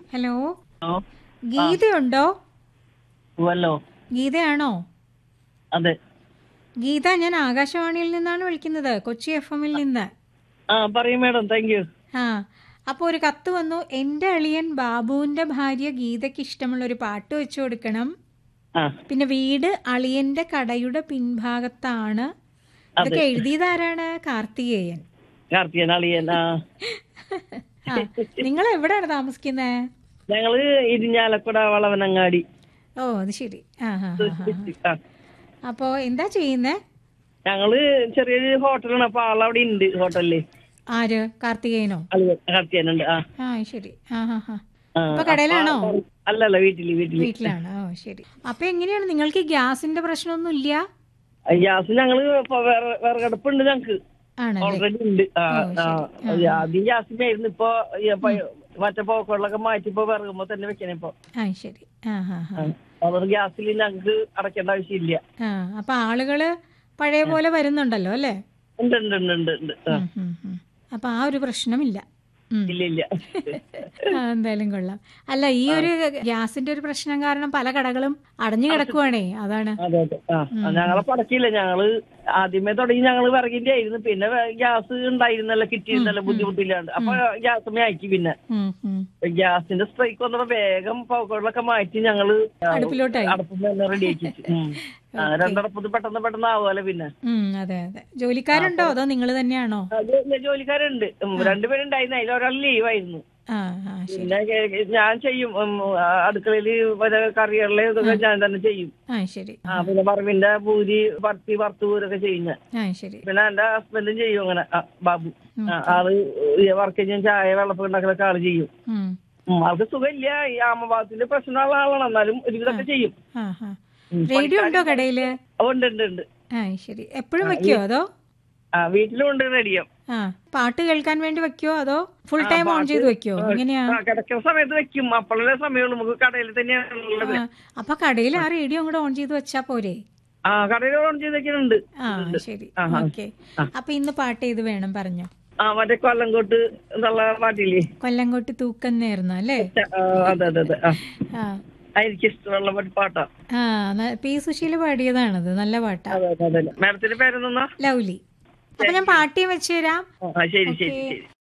Hello hello ഗീതയുണ്ടോ വല്ലോ ഗീതയാണോ അതെ ഗീത ഞാൻ ആകാശവാണിയിൽ നിന്നാണ് വിളിക്കുന്നത് കൊച്ചി എഫ് എമ്മിൽ നിന്ന് ആ പറയൂ മാഡം താങ്ക് യു ആ അപ്പോൾ ഒരു കത്ത് വന്നു എൻ്റെ അളിയൻ ബാബുവിൻ്റെ ഭാര്യ ഗീതയ്ക്ക് ഇഷ്ടമുള്ള ഒരു പാട്ട് വെച്ചു കൊടുക്കണം ആ പിന്നെ വീട് അളിയന്റെ കടയുടെ പിൻഭാഗത്താണ് ഇതൊക്കെ എഴുതിയതാരാണ് കാർത്തികേയൻ കാർത്തികൻ അളിയൻ ആ ആ നിങ്ങൾ എവിടെയാണ് താമസിക്കുന്നത് ഞങ്ങള് ഇരിഞ്ഞാലക്കുട വളവനങ്ങാടി ഓ അത് ശരി ആ ഹാ ഹാ ആ. അപ്പോ എന്താ ചെയ്യുന്നേ ഞങ്ങള് ചെറിയൊരു ഹോട്ടലാണ് അപ്പൊ ആളവിടെ ഉണ്ട് ഹോട്ടലില് ആര് കാർത്തികേയനോ അളിയൻ കാർത്തികനുണ്ട് ആ ആ ശരി ആ ഹാ ഹാ ആ, അപ്പൊ കടയിലാണോ അപ്പൊ അല്ലല്ല വീട്ടില് വീട്ടില് വീട്ടിലാണ് ഓ ശരി അപ്പൊ എങ്ങനെയാണ് നിങ്ങൾക്ക് ഈ ഗ്യാസിന്റെ പ്രശ്നമൊന്നും ഇല്ല ഗ്യാസ് ഞങ്ങള് ഇപ്പൊ വേറെ വിറകടുപ്പുണ്ട് ഞങ്ങക്ക് ആണല്ലേ ഓൾറെഡി ഉണ്ട് ആ ഓ, ആ ശരി. ആദ്യം ഗ്യാസിനായിരുന്നു ഇപ്പൊ ഈ പ- മറ്റേ പോക്കുകളിലൊക്കെ മാറ്റി ഇപ്പൊ വിറകുമ്പോ തന്നെ വെക്കണേ ഇപ്പൊ ആ ശരി ആ ഹാ ഹാ അവർ ഗ്യാസിൽ ഞങ്ങക്ക് അടയ്ക്കേണ്ട ആവശ്യമില്ല ആ അപ്പൊ ആളുകള് പഴയ പോലെ വരുന്നുണ്ടല്ലോ അല്ലേ ഉണ്ട് ഉണ്ട് ഉണ്ട് ഉണ്ട് ഉണ്ട് ആ. ഉം, ഉം, ഉം. അപ്പൊ ആ ഒരു പ്രശ്നമില്ല ഉം. ഇല്ല ഇല്ല ആ, എന്തായാലും കൊള്ളാം അല്ല ഈ ഒരു ഗ്യാസിന്റെ ഒരു പ്രശ്നം കാരണം പല കടകളും അടഞ്ഞു കിടക്കുവാണേ അതാണ് അതെ അതെ ആ ആ, ഞങ്ങളെ പടക്കില്ല ഞങ്ങള് ആദ്യമേ തുടങ്ങി ഞങ്ങള് വിറകിന്റെ ആയിരുന്നു പിന്നെ വേ- ഗ്യാസ് ഉണ്ടായിരുന്നല്ലോ കിട്ടിയിരുന്നല്ലോ ബുദ്ധിമുട്ടില്ലാണ്ട് അപ്പൊ ഗ്യാസ് അയക്കി പിന്നെ ഉം, ഉം. ഗ്യാസിന്റെ സ്ട്രൈക്ക് വന്നപ്പോ വേഗം പോക്കുകളിലൊക്കെ മാറ്റി ഞങ്ങള് അടുപ്പിലോട്ടായി അടുപ്പിൽ തന്നെ റെഡി ആക്കി വെച്ചു. ഉം. ആ, രണ്ടടപ്പത് പെട്ടെന്ന് പെട്ടെന്ന് ആവുമല്ലോ പിന്നെ ഉം, അതെ അതെ ജോലിക്കാരുണ്ടോ അതോ നിങ്ങൾ തന്നെയാണോ അത് ജോലിക്കാരുണ്ട് ഉം, രണ്ടുപേരുണ്ടായിരുന്നു അതിൽ ഒരാൾ ലീവായിരുന്നു ആ ആ ശരി പിന്നെ കേ- ഞാൻ ചെയ്യും ഉം, ആ, അടുക്കളയില് മറ്റേ കറികളിലെ ഇതൊക്കെ ഞാൻ തന്നെ ചെയ്യും ആ ശരി ആ പിന്നെ പറമ്പിന്റെ പൂരി പത്തി വറുത്തൂരൊക്കെ ചെയ്യും ഞാൻ ആ ശരി പിന്നെ എന്റെ ഹസ്ബൻഡും ചെയ്യും അങ്ങനെ ആ, ബാബു ആ, ആള് വർക്ക് ചെയ്യാൻ ചായ വെള്ളപ്പം ഉണ്ടാക്കലൊക്കെ ആള് ചെയ്യും ഉം. ഉം, ആൾക്ക് സുഖമില്ല ഈ ആമഭാഗത്തിന്റെ പ്രശ്നമുള്ള ആളാണ് എന്നാലും ഒരുവിധമൊക്കെ ചെയ്യും ആ ആ റേഡിയോ ഉണ്ടോ കടയില് ആ, ഉണ്ട് ഉണ്ട് ഉണ്ട് ആ ശരി എപ്പോഴും വെക്കോ അതോ ആ വീട്ടിലും ഉണ്ട് റെഡിയോ ആ പാട്ട് കേൾക്കാൻ വേണ്ടി വെക്കോ അതോ ഫുൾ ടൈം ഓൺ ചെയ്ത് വെക്കോ എങ്ങനെയാ ആ കിടക്കുന്ന സമയത്ത് വെക്കും അപ്പോഴേ സമയമുള്ളൂ നമുക്ക് കടയിൽ തന്നെയാണ് ഉള്ളത് ആ, അപ്പൊ കടയിൽ ആ റേഡിയോ അങ്ങോട്ട് ഓൺ ചെയ്ത് വെച്ചാ പോരെ ആ കടയിൽ ഓൺ ചെയ്ത് വെക്കുന്നുണ്ട് ആ ശരി ആഹാ. ഓക്കെ അപ്പൊ ഇന്ന് പാട്ട് ഏത് വേണം പറഞ്ഞോ ആ മറ്റേ കൊല്ലംകോട്ട് എന്നുള്ള പാട്ടില്ലേ കൊല്ലങ്കോട്ട് തൂക്കുന്നേർന്നു അല്ലേ ആ, അതെ അതെ അതെ ആ ആ എനിക്ക് ഇഷ്ടമുള്ള ഒരു പാട്ടാ ആ ന- പി സുശീല പാടിയതാണത് നല്ല പാട്ടാ അതെ അതെ അതെ മാഡത്തിന്റെ പേരെന്നാ ലൗലി അപ്പൊ ഞാൻ പാട്ടിയും വെച്ച് തരാം ആ ശരി ശരി ശരി